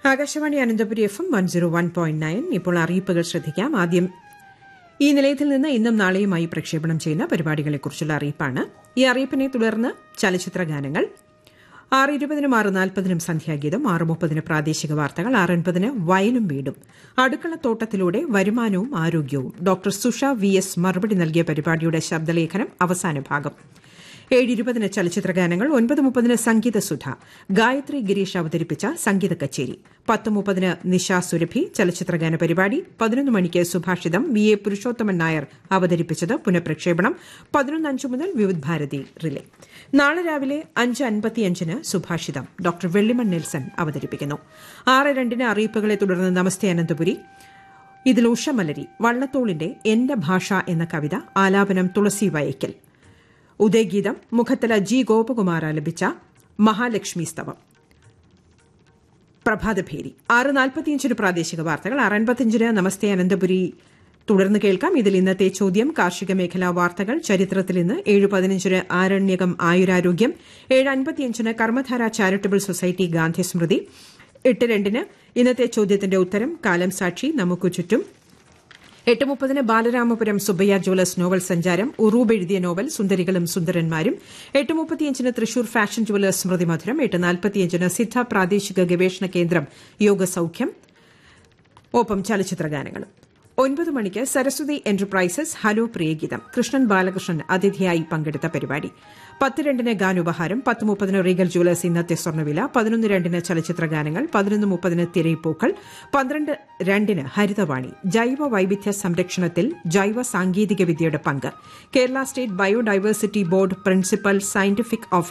Akashvani Ananthapuri F M one zero one point nine ഇപ്പോൾ അറിയിപ്പുകൾ ശ്രദ്ധിക്കാം ആദ്യം ഈ നിലയത്തിൽ നിന്ന് ഇന്നും നാളെയുമായി പ്രക്ഷേപണം ചെയ്യുന്ന പരിപാടികളെക്കുറിച്ചുള്ള അറിയിപ്പാണ് ഈ അറിയിപ്പിനെ തുടർന്ന് ചലച്ചിത്ര ഗാനങ്ങൾ ആറ് ഇരുപതിനും ആറ് നാൽപ്പതിനും സന്ധ്യാഗീതം ആറ് മുപ്പതിന് പ്രാദേശിക വാർത്തകൾ ആറ് എൺപതിന് വയലും വീടും അടുക്കളത്തോട്ടത്തിലൂടെ വരുമാനവും ആരോഗ്യവും ഡോക്ടർ സുഷ വി എസ് മറുപടി നൽകിയ പരിപാടിയുടെ ശബ്ദലേഖനം അവസാന ഭാഗം ഏഴ് ഇരുപതിന് ചലച്ചിത്ര ഗാനങ്ങൾ ഒൻപത് മുപ്പതിന് സംഗീത സുധ ഗായത്രി ഗിരീഷ് അവതരിപ്പിച്ച സംഗീത കച്ചേരി പത്ത് മുപ്പതിന് നിശ സുരഭി ചലച്ചിത്രഗാന പരിപാടി പതിനൊന്ന് മണിക്ക് സുഭാഷിതം വി എ പുരുഷോത്തമൻ നായർ അവതരിപ്പിച്ചത് പുനഃപ്രക്ഷേപണം പതിനൊന്ന് അഞ്ച് മുതൽ വിവിധ് ഭാരതി റിലേ നാളെ രാവിലെ അഞ്ച് അൻപത്തിയഞ്ചിന് സുഭാഷിതം ഡോക്ടർ വെള്ളിമൺ നെൽസൺ അവതരിപ്പിക്കുന്നു ആറ് രണ്ടിന് അറിയിപ്പുകളെ തുടർന്ന് നമസ്തേ അനന്തപുരി ഇതിൽ ഉഷമലരി വള്ളത്തോളിന്റെ എന്റെ ഭാഷ എന്ന കവിത ആലാപനം തുളസി വയക്കൽ ഉദയഗീതം മുഖത്തല ജി ഗോപകുമാർ ആലപിച്ച മഹാലക്ഷ്മി സ്തവം പ്രഭാതഭേരി ആറ് നാൽപ്പത്തിയഞ്ചിന് പ്രാദേശിക വാർത്തകൾ ആറ് അൻപത്തിയഞ്ചിന് നമസ്തേ അനന്തപുരി തുടർന്ന് കേൾക്കാം ഇതിൽ ഇന്നത്തെ ചോദ്യം കാർഷിക മേഖലാ വാർത്തകൾ ചരിത്രത്തിൽ ഇന്ന് ഏഴ് പതിനഞ്ചിന് ആരണ്യകം ആയുരാരോഗ്യം ഏഴ് അൻപത്തിയഞ്ചിന് കർമ്മധാര ചാരിറ്റബിൾ സൊസൈറ്റി ഗാന്ധി സ്മൃതി എട്ട് രണ്ടിന് ഇന്നത്തെ ചോദ്യത്തിന്റെ ഉത്തരം കാലം സാക്ഷി നമുക്ക് ചുറ്റും എട്ട് മുപ്പതിന് ബാലരാമപുരം സുബ്ബയ്യ ജ്വല്ലേഴ്സ് നോവൽ സഞ്ചാരം ഉറൂബ് എഴുതിയ നോവൽ സുന്ദരികളും സുന്ദരന്മാരും എട്ട് മുപ്പത്തിയഞ്ചിന് തൃശൂർ ഫാഷൻ ജ്വല്ലേഴ്സ് സ്മൃതി മധുരം എട്ട് നാൽപ്പത്തിയഞ്ചിന് സിദ്ധ പ്രാദേശിക ഗവേഷണ കേന്ദ്രം യോഗസൌഖ്യം ഒപ്പം ചലച്ചിത്ര ഗാനങ്ങളും ഒൻപത് മണിക്ക് സരസ്വതി എന്റർപ്രൈസസ് ഹലോ പ്രിയഗീതം കൃഷ്ണൻ ബാലകൃഷ്ണൻ അതിഥിയായി പങ്കെടുത്ത പരിപാടി പത്ത് രണ്ടിന് ഗാനുപഹാരം പത്ത് മുപ്പതിന് റീഗൽ ജ്വല്ലേഴ്സ് ഇന്നത്തെ സ്വർണ്ണവില പതിനൊന്ന് രണ്ടിന് ചലച്ചിത്ര ഗാനങ്ങൾ പതിനൊന്ന് മുപ്പതിന് തിരയിപ്പൂക്കൾ പന്ത്രണ്ട് രണ്ടിന് ഹരിതവാണി ജൈവ വൈവിധ്യ സംരക്ഷണത്തിൽ ജൈവ സാങ്കേതിക വിദ്യയുടെ പങ്ക് Kerala state biodiversity board principal scientific officer